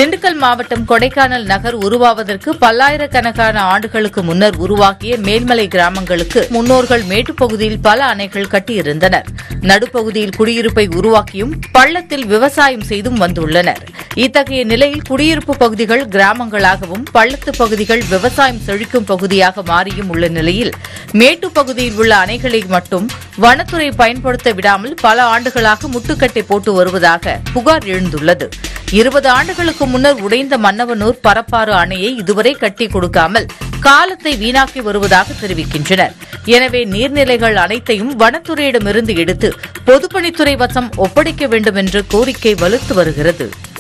திண்டுக்கல் மாவட்டம் கொடைக்கானல் நகர் உருவாவதற்கு பல்லாயிரக்கணக்கான ஆண்டுகளுக்கு முன்னர் உருவாகிய மேல்மலை கிராமங்களுக்கு முன்னோர்கள் மேட்டுப்பகுதியில் பல அணைகள் கட்டியிருந்தனர் நடுப்பகுதியில் குடியிருப்பை உருவாக்கியும் பள்ளத்தில் விவசாயம் செய்தும் வந்துள்ளனர் இத்தகைய நிலையில் குடியிருப்பு பகுதிகள் கிராமங்களாகவும் பள்ளத்து பகுதிகள் விவசாயம் செழிக்கும் பகுதியாக மாறியும் உள்ள நிலையில் மேட்டுப் பகுதியில் உள்ள அணைகளை மட்டும் வனத்துறை பயன்படுத்த விடாமல் பல ஆண்டுகளாக முட்டுக்கட்டை போட்டு வருவதாக புகார் எழுந்துள்ளது இருபது ஆண்டுகளுக்கு முன்னர் உடைந்த மன்னவனூர் பரப்பாறு அணையை இதுவரை கட்டி கொடுக்காமல் காலத்தை வீணாக்கி வருவதாக தெரிவிக்கின்றனர் எனவே நீர்நிலைகள் அனைத்தையும் வனத்துறையிடமிருந்து எடுத்து பொதுப்பணித்துறை வசம் ஒப்படைக்க வேண்டும் என்ற கோரிக்கை வலுத்து வருகிறது